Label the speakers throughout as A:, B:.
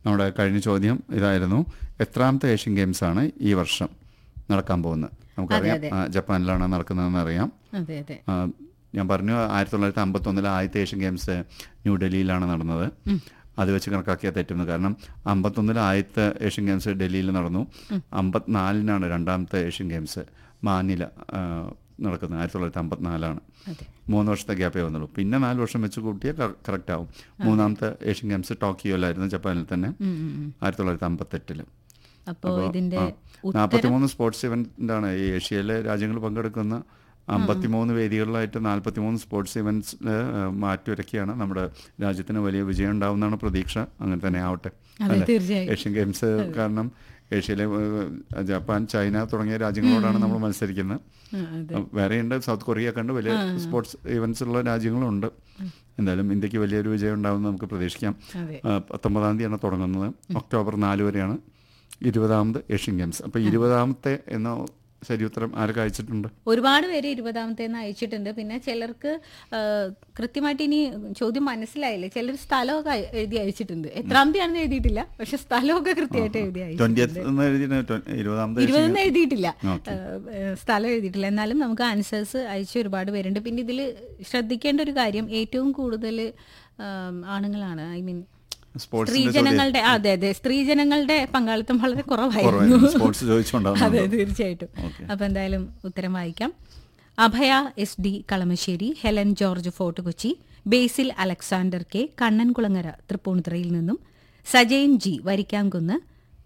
A: നമ്മുടെ കഴിഞ്ഞ ചോദ്യം ഇതായിരുന്നു എത്രാമത്തെ ഏഷ്യൻ ഗെയിംസ് ആണ് ഈ വർഷം നടക്കാൻ പോകുന്നത് നമുക്കറിയാം
B: അതെ.
A: ആ, ജപ്പാനിലാണ് നടക്കുന്നതെന്ന് അറിയാം
B: അതെ അതെ
A: ആ, ഞാൻ പറഞ്ഞു ആയിരത്തി തൊള്ളായിരത്തി അമ്പത്തൊന്നിലെ ആദ്യത്തെ ഏഷ്യൻ ഗെയിംസ് ന്യൂഡൽഹിയിലാണ് നടന്നത് അത് വെച്ച് കണക്കാക്കിയാൽ തെറ്റുന്നു കാരണം അമ്പത്തൊന്നിലെ ആദ്യത്തെ ഏഷ്യൻ ഗെയിംസ് ഡൽഹിയിൽ നടന്നു അമ്പത്തിനാലിനാണ് രണ്ടാമത്തെ ഏഷ്യൻ ഗെയിംസ് മാനില ആ, നടക്കുന്നത് ആയിരത്തി തൊള്ളായിരത്തി അമ്പത്തിനാലാണ്
B: അതെ
A: മൂന്ന് വർഷത്തെ ഗ്യാപ്പേ വന്നുള്ളൂ പിന്നെ നാല് വർഷം വെച്ച് കൂട്ടിയാൽ കറക്റ്റ് ആവും മൂന്നാമത്തെ ഏഷ്യൻ ഗെയിംസ് ടോക്കിയോയിലായിരുന്നു ജപ്പാനിൽ തന്നെ
B: ഉം, ഉം, ഉം.
A: ആയിരത്തി തൊള്ളായിരത്തി അമ്പത്തെട്ടില്
B: അപ്പോ ഇതിന്റെ
A: നാൽപ്പത്തിമൂന്ന് സ്പോർട്സ് ഇവൻ്റാണ് ഈ ഏഷ്യയിലെ രാജ്യങ്ങൾ പങ്കെടുക്കുന്ന അമ്പത്തിമൂന്ന് വേദികളിലായിട്ട് നാൽപ്പത്തിമൂന്ന് സ്പോർട്സ് ഇവൻറ്റ്സിൽ മാറ്റിവരയ്ക്കുകയാണ് നമ്മുടെ രാജ്യത്തിന് വലിയ വിജയം ഉണ്ടാവുന്നതാണ് പ്രതീക്ഷ അങ്ങനെ തന്നെ ആവട്ടെ
B: അതെ
A: അല്ലേ?
B: തീർച്ചയായും
A: ഏഷ്യൻ ഗെയിംസ് കാരണം ഏഷ്യയിലെ ഏഹ്, ജപ്പാൻ ചൈന തുടങ്ങിയ രാജ്യങ്ങളോടാണ് നമ്മൾ മത്സരിക്കുന്നത്
B: ആ, അതെ
A: വേറെയുണ്ട് സൗത്ത് കൊറിയ കണ്ട് വലിയ സ്പോർട്സ് ഇവന്റ്സ് ഉള്ള രാജ്യങ്ങളുണ്ട് എന്തായാലും ഇന്ത്യക്ക് വലിയൊരു വിജയം ഉണ്ടാവുമെന്ന് നമുക്ക് പ്രതീക്ഷിക്കാം
B: അതെ
A: ആ, പത്തൊമ്പതാം തീയതിയാണ് തുടങ്ങുന്നത് ഒക്ടോബർ നാല് വരെയാണ് ഇരുപതാമത് ഏഷ്യൻ ഗെയിംസ് അപ്പോൾ ഇരുപതാമത്തെ എന്ന ശരിയുത്തരം ആരൊക്കെ അയച്ചിട്ടുണ്ട്
B: ഒരുപാട് പേര് ഇരുപതാമത്തേന്ന് അയച്ചിട്ടുണ്ട് പിന്നെ ചിലർക്ക് ആ, കൃത്യമായിട്ട് ഇനി ചോദ്യം മനസ്സിലായില്ലേ ചിലർ സ്ഥലമൊക്കെ അയ- എഴുതി അയച്ചിട്ടുണ്ട് എത്രാമത്തെയാണെന്ന് എഴുതിയിട്ടില്ല പക്ഷെ സ്ഥലമൊക്കെ കൃത്യമായിട്ട് എഴുതി അയച്ചു
A: ട്വന്റിയത്ത് എന്ന് എഴുതിയ ഇരുപതാമത്തെ ഏഷ്യൻ
B: ഇരുപതൊന്നും എഴുതിയിട്ടില്ല
A: ഓക്കെ.
B: ഏഹ്, ഏഹ്, സ്ഥലം എഴുതിയിട്ടില്ല എന്നാലും നമുക്ക് ആൻസേഴ്സ് അയച്ച ഒരുപാട് പേരുണ്ട് പിന്നെ ഇതിൽ ശ്രദ്ധിക്കേണ്ട ഒരു കാര്യം ഏറ്റവും കൂടുതൽ ആണുങ്ങളാണ് ഐ മീൻ
A: സ്പോർട്സിന്റെ
B: സ്ത്രീജനങ്ങളുടെ ആ, അതെ അതെ സ്ത്രീജനങ്ങളുടെ പങ്കാളിത്തം വളരെ കുറവായിരുന്നു
A: കുറവായിരുന്നു. സ്പോർട്സ് ചോദിച്ചുകൊണ്ടാണ്
B: അതെ തീർച്ചയായിട്ടും
A: ഓക്കെ.
B: അപ്പൊ എന്തായാലും ഉത്തരം വായിക്കാം Abhaya S D Kalamassery Helen George Fort Kochi Basil Alexander K Kannankulangara തൃപ്പൂണിത്തുറയിൽ നിന്നും Sajayan G Varikkamkunnu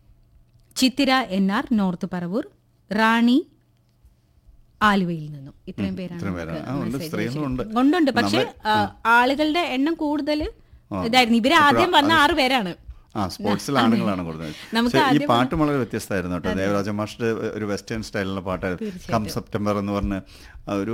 B: Chithira N R North Paravur Rani ആലുവയിൽ നിന്നും ഇത്രയും പേരാണ്
A: ഇത്രയും പേരാണ്.
B: നമുക്ക്
A: ആ, ഉണ്ട്.
B: message
A: സ്ത്രീകളുണ്ട്.
B: അയച്ചിരിക്കുന്നത്. ഉണ്ടുണ്ട് പക്ഷെ ആ, ആളുകളുടെ എണ്ണം കൂടുതൽ ഇതായിരുന്നു ഇവര് ആദ്യം വന്ന ആറ് പേരാണ്
A: ആ സ്പോർട്സിൽ ആണുങ്ങളാണ് കൂടുതൽ
B: നമുക്ക്
A: പക്ഷേ ഈ
B: ആദ്യം
A: പാട്ട് വളരെ വ്യത്യസ്തമായിരുന്നു കേട്ടോ ദേവരാജ മാഷിന്റെ ഒരു വെസ്റ്റേൺ സ്റ്റൈലിലുള്ള പാട്ടായിരുന്നു കം സെപ്റ്റംബർ എന്ന് പറഞ്ഞ് ഒരു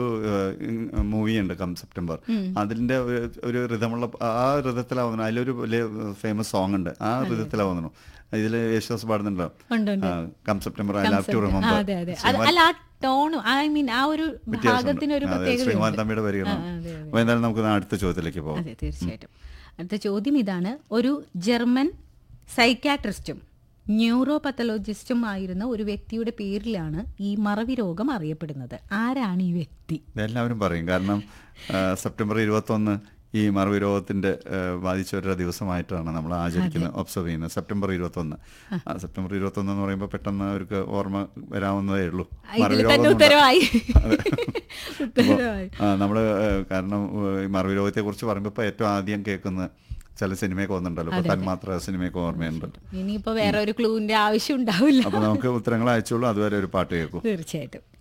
A: മൂവി ഉണ്ട് കം സെപ്റ്റംബർ അതിന്റെ ഒരു- ഒരു റിതമുള്ള ആ റിതത്തിലാവുന്നു അതിലൊരു വലിയ ഫേമസ് സോങ് ഉണ്ട് ആ റിതത്തിലാവുന്നു ഇതിൽ യേശുദാസ് പാടുന്നുണ്ടല്ലോ
B: ഉണ്ട് ഉണ്ട്
A: come September I love to
B: ah,
A: remember
B: അതെ അതെ അത് അല്ല ആ ടോണും ഐ മീൻ ആ ഒരു ഭാഗത്തിന് ഒരു പ്രത്യേകത
A: ശ്രീമാൻ തമ്മിയുടെ വരികളാണ്
B: ആ, അതെ,
A: അപ്പോൾ എന്തായാലും നമുക്ക് അടുത്ത ചോദ്യത്തിലേക്ക് പോകാം
B: അതെ തീർച്ചയായിട്ടും അടുത്ത ചോദ്യം ഇതാണ് ഒരു ജർമ്മൻ സൈക്കാട്രിസ്റ്റും ന്യൂറോ പത്തലോജിസ്റ്റും ആയിരുന്ന ഒരു വ്യക്തിയുടെ പേരിലാണ് ഈ മറവി രോഗം അറിയപ്പെടുന്നത് ആരാണ് ഈ വ്യക്തി
A: ഇതെല്ലാവരും പറയും കാരണം ആ, സെപ്റ്റംബർ ഇരുപത്തൊന്ന് ഈ മറവി രോഗത്തിന്റെ ആ, ബാധിച്ചവരുടെ ദിവസമായിട്ടാണ് നമ്മൾ ആചരിക്കുന്നത് ഒബ്സർവ് ചെയ്യുന്നത് സെപ്റ്റംബർ ഇരുപത്തൊന്ന് ആ, സെപ്റ്റംബർ ഇരുപത്തൊന്ന് എന്ന് പറയുമ്പോൾ പെട്ടെന്ന് അവർക്ക് ഓർമ്മ വരാവുന്നതേ ഉള്ളൂ മറവി
B: ഇതിൽ തന്നെ
A: രോഗം
B: ഉത്തരവായി ഉത്തരവായി
A: നമ്മൾ കാരണം ആ, ഈ മറവി രോഗത്തെ കുറിച്ച് പറയുമ്പോൾ ഇപ്പോൾ ഏറ്റവും ആദ്യം കേൾക്കുന്ന ചില സിനിമയൊക്കെ വന്നിട്ടുണ്ടല്ലോ ഇപ്പോൾ തന്മാത്ര സിനിമയൊക്കെ ഓർമ്മയുണ്ട്
B: ഇനിയിപ്പോ വേറെ ഒരു ക്ലൂവിന്റെ ആവശ്യം ഉണ്ടാവില്ല
A: അപ്പോൾ നമുക്ക് ഉത്തരങ്ങൾ അയച്ചോളൂ അതുവരെ ഒരു പാട്ട് കേൾക്കും
B: തീർച്ചയായിട്ടും